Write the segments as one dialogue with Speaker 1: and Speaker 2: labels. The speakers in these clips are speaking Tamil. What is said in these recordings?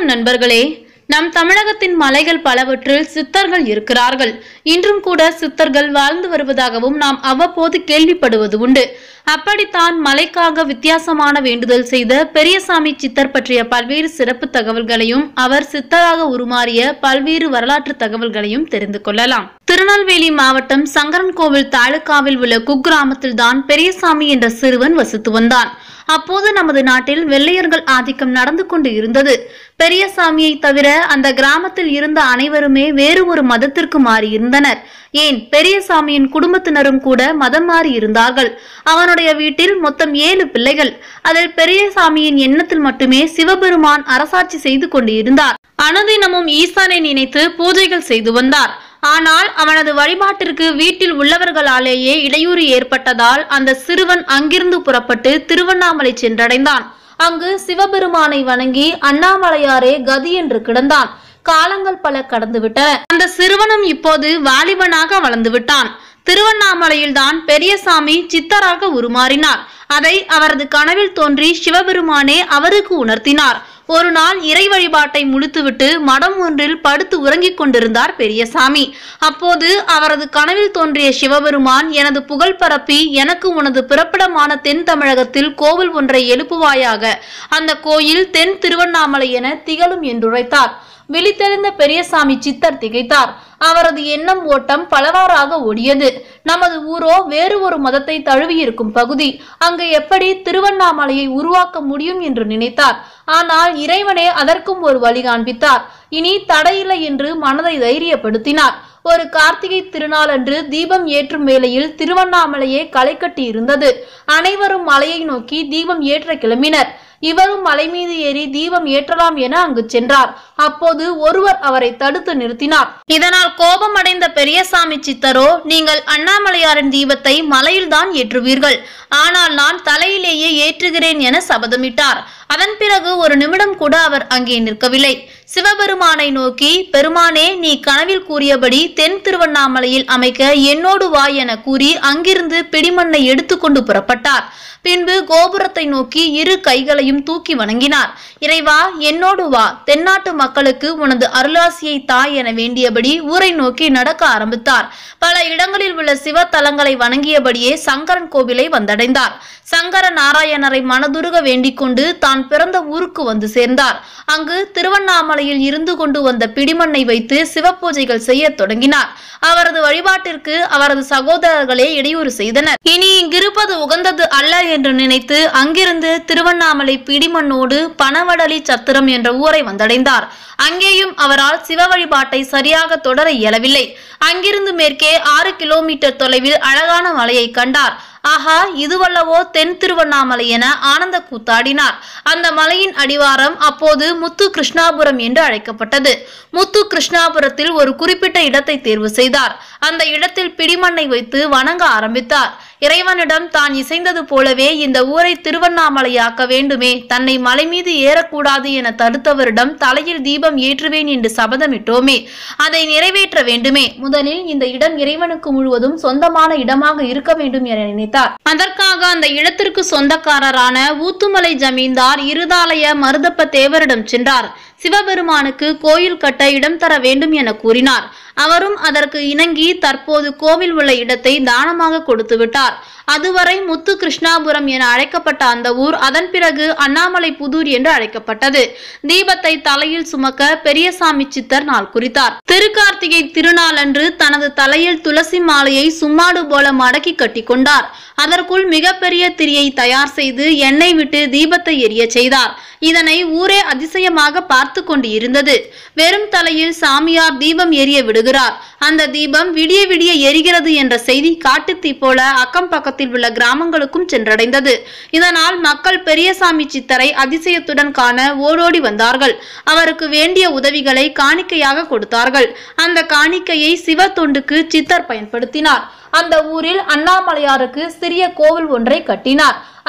Speaker 1: நண்பர்களே நம் தமிழகத்தின் மலைகள் பலவற்றில் சித்தர்கள் இருக்கிறார்கள் இன்றும் கூட சித்தர்கள் வாழ்ந்து வருவதாகவும் நாம் அவ்வப்போது கேள்விப்படுவது உண்டு அப்படித்தான் மலைக்காக வித்தியாசமான வேண்டுதல் செய்த பெரியசாமி சித்தர் பற்றிய பல்வேறு சிறப்பு தகவல்களையும் அவர் சித்தராக உருமாறிய பல்வேறு வரலாற்று தகவல்களையும் தெரிந்து கொள்ளலாம் திருநெல்வேலி மாவட்டம் சங்கரன்கோவில் தாலுகாவில் உள்ள குக்கிராமத்தில் தான் பெரியசாமி என்ற சிறுவன் வசித்து வந்தான் அப்போது நமது நாட்டில் வெள்ளையர்கள் ஆதிக்கம் நடந்து கொண்டு இருந்தது பெரியசாமியை தவிர அந்த கிராமத்தில் இருந்த அனைவருமே வேறு ஒரு மதத்திற்கு மாறியிருந்தனர் ஏன் பெரியசாமியின் குடும்பத்தினரும் கூட மதம் மாறி இருந்தார்கள் அவனுடைய வீட்டில் மொத்தம் ஏழு பிள்ளைகள் அதில் பெரியசாமியின் எண்ணத்தில் மட்டுமே சிவபெருமான் அரசாட்சி செய்து கொண்டு இருந்தார் அனுதினமும் ஈசானை நினைத்து பூஜைகள் செய்து வந்தார் ஆனால் அவனது வழிபாட்டிற்கு வீட்டில் உள்ளவர்களாலேயே இடையூறு ஏற்பட்டதால் அந்த சிறுவன் அங்கிருந்து புறப்பட்டு திருவண்ணாமலை சென்றடைந்தான் அங்கு சிவபெருமானை வணங்கி அண்ணாமலையாரே கதி என்று கிடந்தான் காலங்கள் பல கடந்துவிட்டன அந்த சிறுவனும் இப்போது வாலிபனாக வளர்ந்து விட்டான் திருவண்ணாமலையில் தான் பெரியசாமி சித்தராக உருமாறினார் அதை அவரது கனவில் தோன்றி சிவபெருமானே அவருக்கு உணர்த்தினார் ஒரு நாள் இறை வழிபாட்டை முடித்துவிட்டு மடம் ஒன்றில் படுத்து உறங்கிக் கொண்டிருந்தார் பெரியசாமி அப்போது அவரது கனவில் தோன்றிய சிவபெருமான் எனது புகழ் பரப்பி எனக்கு உனது பிறப்பிடமான தென் தமிழகத்தில் கோவில் ஒன்றை எழுப்புவாயாக அந்த கோயில் தென் திருவண்ணாமலை என திகழும் என்றுரைத்தார் விழித்தெழுந்த பெரியசாமி சித்தர் திகைத்தார் அவரது எண்ணம் ஓட்டம் பலவாறாக ஓடியது நமது ஊரோ வேறு ஒரு மதத்தை தழுவியிருக்கும் பகுதி அங்கு எப்படி திருவண்ணாமலையை உருவாக்க முடியும் என்று நினைத்தார் ஆனால் இறைவனே அதற்கும் ஒரு வழி காண்பித்தார் இனி தடையில்லை என்று மனதை தைரியப்படுத்தினார் ஒரு கார்த்திகை திருநாளன்று தீபம் ஏற்றும் வேளையில் திருவண்ணாமலையே களை கட்டி இருந்தது அனைவரும் மலையை நோக்கி தீபம் ஏற்ற கிளம்பினர் இவரும் மலை மீது ஏறி தீபம் ஏற்றலாம் என அங்கு சென்றார் அப்போது ஒருவர் அவரை தடுத்து நிறுத்தினார் இதனால் கோபமடைந்த பெரியசாமி சித்தரோ நீங்கள் அண்ணாமலையாரின் தீபத்தை மலையில்தான் ஏற்றுவீர்கள் ஆனால் நான் தலையிலேயே ஏற்றுகிறேன் என சபதமிட்டார் அதன் பிறகு ஒரு நிமிடம் கூட அவர் அங்கே நிற்கவில்லை சிவபெருமானை நோக்கி பெருமானே நீ கனவில் கூறியபடி தென் திருவண்ணாமலையில் அமைக்க என்னோடு வா என கூறி அங்கிருந்து பிடிமண்ணை எடுத்துக்கொண்டு புறப்பட்டார் பின்பு கோபுரத்தை நோக்கி இரு கைகளையும் தூக்கி வணங்கினார் இறைவா என்னோடு வா தென்னாட்டு மக்களுக்கு உனது அருளாசியை தாய் என வேண்டியபடி ஊரை நோக்கி நடக்க ஆரம்பித்தார் பல இடங்களில் உள்ள சிவ தலங்களை வணங்கியபடியே சங்கரன் கோவிலை வந்தடைந்தார் சங்கர நாராயணரை மனதுருக வேண்டிக் கொண்டு தான் பிறந்த ஊருக்கு வந்து சேர்ந்தார் அங்கு திருவண்ணாமலையில் இருந்து கொண்டு வந்த பிடிமண்ணை வைத்து சிவபூஜைகள் செய்ய தொடங்கினார் அவரது வழிபாட்டிற்கு அவரது சகோதரர்களே இடையூறு செய்தனர் இனி இங்கிருப்பது உகந்தது அல்ல என்று நினைத்து அங்கிருந்து திருவண்ணாமலை பிடிமண்ணோடு பனவடலி சத்திரம் என்ற ஊரை வந்தடைந்தார் அங்கேயும் அவரால் சிவ வழிபாட்டை சரியாக தொடர இயலவில்லை அங்கிருந்து மேற்கே ஆறு கிலோமீட்டர் தொலைவில் அழகான மலையை கண்டார் ஆஹா இதுவல்லவோ தென் திருவண்ணாமலை என ஆனந்த கூத்தாடினார் அந்த மலையின் அடிவாரம் அப்போது முத்து கிருஷ்ணாபுரம் என்று அழைக்கப்பட்டது முத்து கிருஷ்ணாபுரத்தில் ஒரு குறிப்பிட்ட இடத்தை தேர்வு செய்தார் அந்த இடத்தில் பிடிமண்ணை வைத்து வணங்க ஆரம்பித்தார் இறைவனிடம் தான் இசைந்தது போலவே இந்த ஊரை திருவண்ணாமலையாக்க வேண்டுமே தன்னை மலை மீது ஏறக்கூடாது என தடுத்தவரிடம் தலையில் தீபம் ஏற்றுவேன் என்று சபதமிட்டோமே அதை நிறைவேற்ற வேண்டுமே முதலில் இந்த இடம் இறைவனுக்கு முழுவதும் சொந்தமான இடமாக இருக்க வேண்டும் என நினைத்தார் அதற்காக அந்த இடத்திற்கு சொந்தக்காரரான ஊத்துமலை ஜமீன்தார் இருதாலய மருதப்ப தேவரிடம் சென்றார் சிவபெருமானுக்கு கோயில் கட்ட இடம் தர வேண்டும் என கூறினார் அவரும் அதற்கு இணங்கி தற்போது கோவில் உள்ள இடத்தை தானமாக கொடுத்து விட்டார் அதுவரை முத்து கிருஷ்ணாபுரம் என அழைக்கப்பட்ட அந்த ஊர் அதன் பிறகு அண்ணாமலை புதூர் என்று அழைக்கப்பட்டது தீபத்தை தலையில் சுமக்க பெரியசாமி சித்தர் நாள் குறித்தார் திருக்கார்த்திகை திருநாளன்று தனது தலையில் துளசி மாலையை சும்மாடு போல மடக்கி கட்டி கொண்டார் அதற்குள் மிகப்பெரிய திரியை தயார் செய்து எண்ணெய் விட்டு தீபத்தை எரிய செய்தார் இதனை ஊரே அதிசயமாக பார்த்து கொண்டு இருந்தது வெறும் தலையில் சாமியார் தீபம் எரிய விடுகிறார் அந்த தீபம் விடிய விடிய எரிகிறது என்ற செய்தி காட்டுத்தீ போல அக்கம் பக்கத்தில் உள்ள கிராமங்களுக்கும் சென்றடைந்தது இதனால் மக்கள் பெரியசாமி சித்தரை அதிசயத்துடன் காண ஓடோடி வந்தார்கள் அவருக்கு வேண்டிய உதவிகளை காணிக்கையாக கொடுத்தார்கள் அந்த காணிக்கையை சிவ தொண்டுக்கு சித்தர் பயன்படுத்தினார் அந்த ஊரில் அண்ணாமலையாருக்கு சிறிய கோவில் ஒன்றை கட்டினார்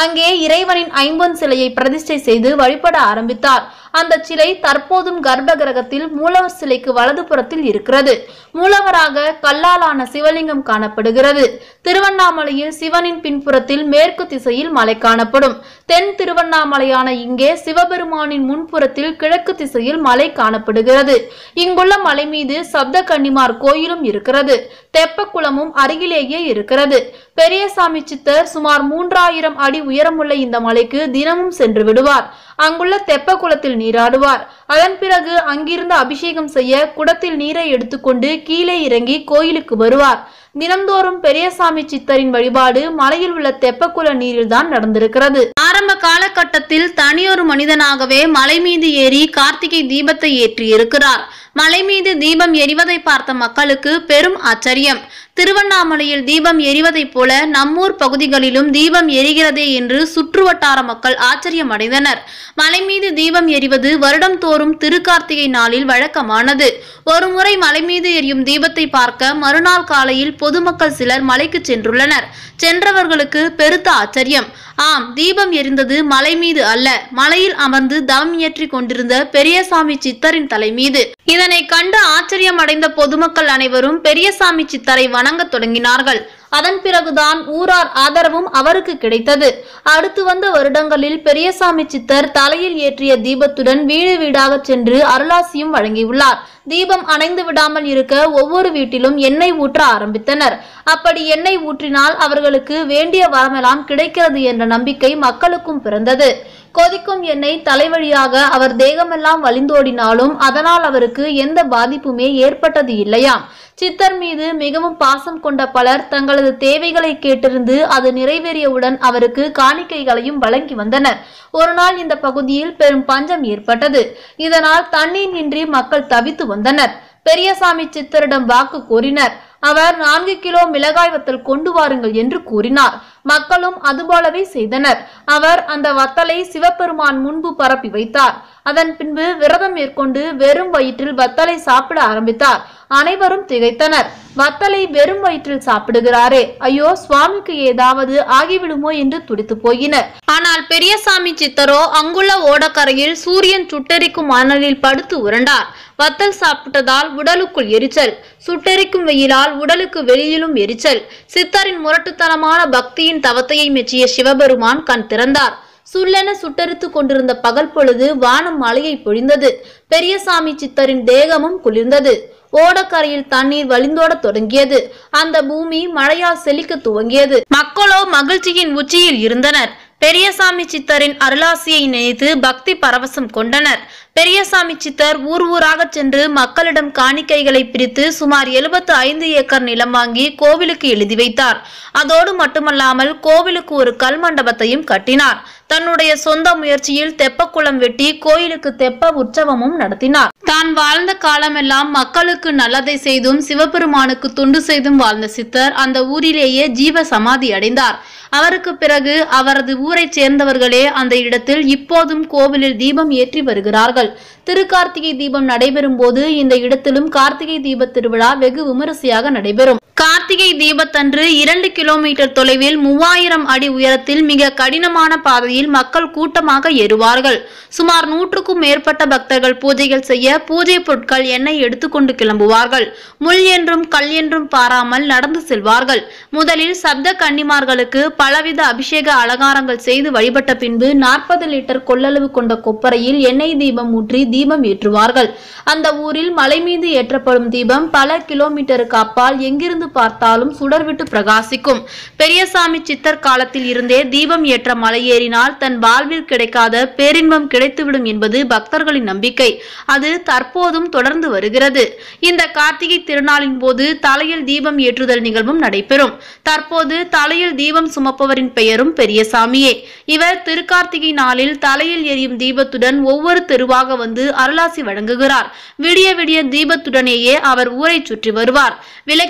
Speaker 1: அங்கே இறைவனின் ஐம்பொன் சிலையை பிரதிஷ்டை செய்து வழிபட ஆரம்பித்தார் அந்த சிலை தற்போதும் கர்ப்ப கிரகத்தில் மூலவர் சிலைக்கு வலதுபுறத்தில் இருக்கிறது மூலவராக கல்லாலான சிவலிங்கம் காணப்படுகிறது திருவண்ணாமலையில் சிவனின் பின்புறத்தில் மேற்கு திசையில் மலை காணப்படும் தென் திருவண்ணாமலையான இங்கே சிவபெருமானின் முன்புறத்தில் கிழக்கு திசையில் மலை காணப்படுகிறது இங்குள்ள மலை மீது சப்த கன்னிமார் கோயிலும் இருக்கிறது தெப்பக்குளமும் அருகிலேயே இருக்கிறது பெரியசாமி சித்தர் சுமார் மூன்றாயிரம் அடி உயரமுள்ள இந்த மலைக்கு தினமும் சென்று விடுவார் அங்குள்ள தெப்ப குளத்தில் நீராடுவார் அதன் பிறகு அங்கிருந்து அபிஷேகம் செய்ய குடத்தில் நீரை எடுத்துக்கொண்டு கீழே இறங்கி கோயிலுக்கு வருவார் தினம்தோறும் பெரியசாமி சித்தரின் வழிபாடு மலையில் உள்ள தெப்பக்குள நீரில்தான் நடந்திருக்கிறது ஆரம்ப காலகட்டத்தில் தனியொரு மனிதனாகவே மலை மீது ஏறி கார்த்திகை தீபத்தை ஏற்றி இருக்கிறார் மலை மீது தீபம் எரிவதை பார்த்த மக்களுக்கு பெரும் ஆச்சரியம் திருவண்ணாமலையில் தீபம் எரிவதைப் போல நம்மூர் பகுதிகளிலும் தீபம் எரிகிறதே என்று சுற்றுவட்டார மக்கள் ஆச்சரியம் அடைந்தனர் மலை மீது தீபம் எரிவது வருடம் தோறும் திருக்கார்த்திகை நாளில் வழக்கமானது ஒருமுறை மலை மீது எரியும் தீபத்தை பார்க்க மறுநாள் காலையில் பொதுமக்கள் சிலர் மலைக்கு சென்றுள்ளனர் சென்றவர்களுக்கு பெருத்த ஆச்சரியம் ஆம் தீபம் எரிந்தது மலை மீது அல்ல மலையில் அமர்ந்து தவம் இயற்றி கொண்டிருந்த பெரியசாமி சித்தரின் தலை மீது இதனை கண்டு ஆச்சரியம் அடைந்த பொதுமக்கள் அனைவரும் பெரியசாமி சித்தரை வணங்கத் தொடங்கினார்கள் அதன் பிறகுதான் ஊரார் ஆதரவும் அவருக்கு கிடைத்தது அடுத்து வந்த வருடங்களில் பெரியசாமி சித்தர் தலையில் ஏற்றிய தீபத்துடன் வீடு வீடாக சென்று அருளாசியும் வழங்கியுள்ளார் தீபம் அணைந்து விடாமல் இருக்க ஒவ்வொரு வீட்டிலும் எண்ணெய் ஊற்ற ஆரம்பித்தனர் அப்படி எண்ணெய் ஊற்றினால் அவர்களுக்கு வேண்டிய வரமெல்லாம் கிடைக்கிறது என்ற நம்பிக்கை மக்களுக்கும் பிறந்தது கொதிக்கும் எண்ணெய் தலைவழியாக அவர் தேகமெல்லாம் வழிந்தோடினாலும் அதனால் அவருக்கு எந்த பாதிப்புமே ஏற்பட்டது இல்லையாம் சித்தர் மீது மிகவும் பாசம் கொண்ட பலர் தங்களது தேவைகளை கேட்டிருந்து அது நிறைவேறியவுடன் அவருக்கு காணிக்கைகளையும் வழங்கி வந்தனர் ஒரு நாள் இந்த பகுதியில் பெரும் பஞ்சம் ஏற்பட்டது இதனால் தண்ணீர் இன்றி மக்கள் தவித்து வந்தனர் பெரியசாமி சித்தரிடம் வாக்கு கோரினர் அவர் நான்கு கிலோ மிளகாய் வத்தல் கொண்டு வாருங்கள் என்று கூறினார் மக்களும் அதுபோலவே செய்தனர் அவர் அந்த வத்தலை சிவபெருமான் முன்பு பரப்பி வைத்தார் அதன் பின்பு விரதம் மேற்கொண்டு வெறும் வயிற்றில் வத்தலை சாப்பிட ஆரம்பித்தார் அனைவரும் திகைத்தனர் வத்தலை வெறும் வயிற்றில் சாப்பிடுகிறாரே ஐயோ சுவாமிக்கு ஏதாவது ஆகிவிடுமோ என்று துடித்து போயினர் ஆனால் பெரியசாமி சித்தரோ அங்குள்ள ஓடக்கரையில் சூரியன் சுட்டெரிக்கும் மணலில் படுத்து உரண்டார் வத்தல் சாப்பிட்டதால் உடலுக்குள் எரிச்சல் சுட்டெரிக்கும் வெயிலால் உடலுக்கு வெளியிலும் எரிச்சல் சித்தரின் முரட்டுத்தனமான பக்தியின் தவத்தையை மெச்சிய சிவபெருமான் கண் திறந்தார் சுள்ளென சுட்டெரித்து கொண்டிருந்த பகல் பொழுது வானம் மழையை பொழிந்தது பெரியசாமி சித்தரின் தேகமும் குளிர்ந்தது ஓடக்கரையில் தண்ணீர் வழிந்தோடத் தொடங்கியது அந்த பூமி மழையால் செழிக்க துவங்கியது மக்களோ மகிழ்ச்சியின் உச்சியில் இருந்தனர் பெரியசாமி சித்தரின் அருளாசியை நினைத்து பக்தி பரவசம் கொண்டனர் பெரியசாமி சித்தர் ஊர் ஊராக சென்று மக்களிடம் காணிக்கைகளை பிரித்து சுமார் எழுபத்து ஐந்து ஏக்கர் நிலம் வாங்கி கோவிலுக்கு எழுதி வைத்தார் அதோடு மட்டுமல்லாமல் கோவிலுக்கு ஒரு கல் மண்டபத்தையும் கட்டினார் தன்னுடைய சொந்த முயற்சியில் தெப்பக்குளம் வெட்டி கோயிலுக்கு தெப்ப உற்சவமும் நடத்தினார் தான் வாழ்ந்த காலமெல்லாம் மக்களுக்கு நல்லதை செய்தும் சிவபெருமானுக்கு தொண்டு செய்தும் வாழ்ந்த சித்தர் அந்த ஊரிலேயே ஜீவ சமாதி அடைந்தார் அவருக்கு பிறகு அவரது ஊரைச் சேர்ந்தவர்களே அந்த இடத்தில் இப்போதும் கோவிலில் தீபம் ஏற்றி வருகிறார்கள் திருக்கார்த்திகை தீபம் நடைபெறும் போது இந்த இடத்திலும் கார்த்திகை தீப திருவிழா வெகு விமரிசையாக நடைபெறும் கார்த்திகை தீபத்தன்று இரண்டு கிலோமீட்டர் தொலைவில் மூவாயிரம் அடி உயரத்தில் மிக கடினமான பாதையில் மக்கள் கூட்டமாக ஏறுவார்கள் சுமார் நூற்றுக்கும் மேற்பட்ட பக்தர்கள் பூஜைகள் செய்ய பூஜை பொருட்கள் எண்ணெய் எடுத்துக்கொண்டு கிளம்புவார்கள் முள் என்றும் கல் என்றும் பாராமல் நடந்து செல்வார்கள் முதலில் சப்த கன்னிமார்களுக்கு பலவித அபிஷேக அலங்காரங்கள் செய்து வழிபட்ட பின்பு நாற்பது லிட்டர் கொள்ளளவு கொண்ட கொப்பரையில் எண்ணெய் தீபம் ஊற்றி தீபம் ஏற்றுவார்கள் அந்த ஊரில் மலை மீது ஏற்றப்படும் தீபம் பல கிலோமீட்டருக்கு அப்பால் எங்கிருந்து பார்த்தாலும் சுடர்விட்டு பிரகாசிக்கும் பெரியசாமி சித்தர் காலத்தில் இருந்தே தீபம் ஏற்ற மலை ஏறினால் தன் வாழ்வில் கிடைக்காத பேரின்பம் கிடைத்துவிடும் என்பது பக்தர்களின் நம்பிக்கை அது தற்போதும் தொடர்ந்து வருகிறது இந்த கார்த்திகை திருநாளின் போது தலையில் தீபம் ஏற்றுதல் நிகழ்வும் நடைபெறும் தற்போது தலையில் தீபம் சுமப்பவரின் பெயரும் பெரியசாமியே இவர் திருக்கார்த்திகை நாளில் தலையில் எரியும் தீபத்துடன் ஒவ்வொரு தெருவாக வந்து அருளாசி வழங்குகிறார் விடிய விடிய தீபத்துடனேயே அவர் ஊரை சுற்றி வருவார் விளக்கில் ஊற்ற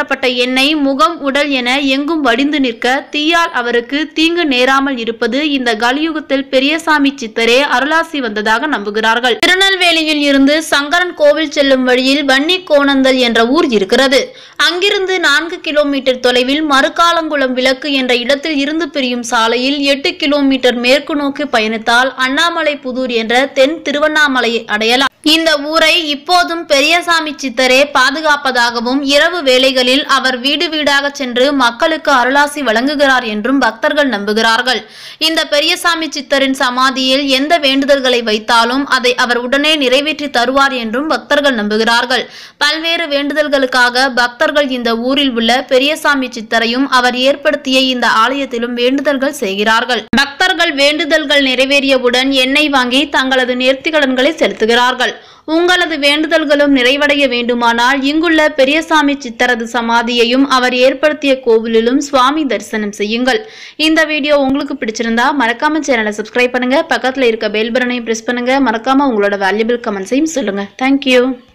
Speaker 1: ஊற்றப்பட்ட எண்ணெய் முகம் உடல் என எங்கும் வடிந்து நிற்க தீயால் அவருக்கு தீங்கு நேராமல் இருப்பது இந்த கலியுகத்தில் பெரியசாமி சித்தரே அருளாசி வந்ததாக நம்புகிறார்கள் திருநெல்வேலியில் இருந்து சங்கரன் கோவில் செல்லும் வழியில் வன்னி கோணந்தல் என்ற ஊர் இருக்கிறது அங்கிருந்து நான்கு கிலோமீட்டர் தொலைவில் மறுக்காலங்குளம் விளக்கு என்ற இடத்தில் இருந்து பிரியும் சாலையில் எட்டு கிலோமீட்டர் மேற்கு நோக்கி பயணித்தால் அண்ணாமலை புதூர் என்ற தென் திருவண்ணாமலையை அடையலாம் இந்த ஊரை இப்போதும் பெரியசாமி சித்தரே பாதுகாப்பதாகவும் இரவு வேளைகளில் அவர் வீடு வீடாக சென்று மக்களுக்கு அருளாசி வழங்குகிறார் என்றும் பக்தர்கள் நம்புகிறார்கள் இந்த பெரியசாமி சித்தரின் சமாதியில் எந்த வேண்டுதல்களை வைத்தாலும் அதை அவர் உடனே நிறைவேற்றி தருவார் என்றும் பக்தர்கள் நம்புகிறார்கள் பல்வேறு வேண்டுதல்களுக்காக பக்தர்கள் இந்த ஊரில் உள்ள பெரியசாமி சித்தரையும் அவர் ஏற்படுத்திய இந்த ஆலயத்திலும் வேண்டுதல்கள் செய்கிறார்கள் பக்தர்கள் வேண்டுதல்கள் நிறைவேறியவுடன் எண்ணெய் வாங்கி தங்களது நேர்த்திக்கடன்களை செலுத்துகிறார்கள் உங்களது வேண்டுதல்களும் நிறைவடைய வேண்டுமானால் இங்குள்ள பெரியசாமி சித்தரது சமாதியையும் அவர் ஏற்படுத்திய கோவிலிலும் சுவாமி தரிசனம் செய்யுங்கள் இந்த வீடியோ உங்களுக்கு பிடிச்சிருந்தா மறக்காம சேனலை சப்ஸ்கிரைப் பண்ணுங்க பக்கத்துல இருக்க பெல் பட்டனையும் பிரஸ் பண்ணுங்க மறக்காம உங்களோட வேல்யூபிள் கமெண்ட்ஸையும் சொல்லுங்க தேங்க்யூ